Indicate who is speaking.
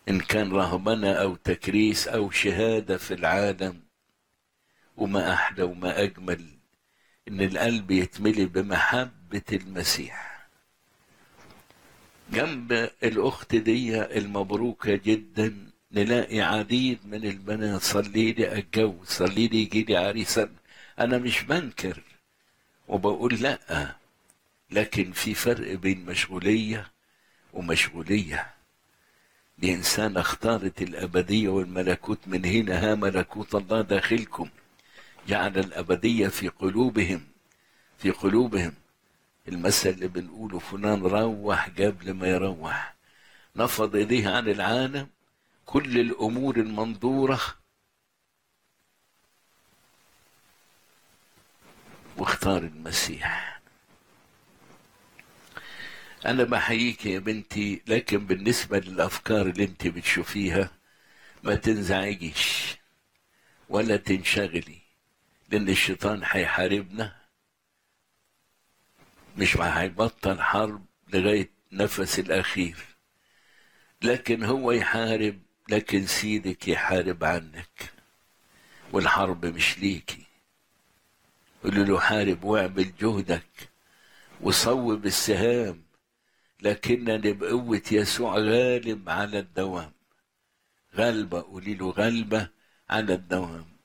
Speaker 1: إن كان رهبنة أو تكريس أو شهادة في العالم وما أحلى وما أجمل إن القلب يتملي بمحبة المسيح جنب الأخت دي المبروكة جدا نلاقي عديد من البنات صلي لي أتجوز صلي لي يجي لي عريس أنا مش بنكر وبقول لأ لكن في فرق بين مشغولية ومشغولية دي إنسانة اختارت الأبدية والملكوت من هنا ها ملكوت الله داخلكم جعل الأبدية في قلوبهم في قلوبهم المثل اللي بنقوله فلان روح قبل ما يروح نفض ايديه عن العالم كل الامور المنظوره واختار المسيح انا بحييك يا بنتي لكن بالنسبه للافكار اللي انت بتشوفيها ما تنزعجيش ولا تنشغلي لان الشيطان هيحاربنا مش هيبطل حرب لغايه نفس الاخير لكن هو يحارب لكن سيدك يحارب عنك والحرب مش ليكي قول له حارب واعمل جهدك وصوب السهام لكنني بقوة يسوع غالب على الدوام غلبة قولي له غلبة على الدوام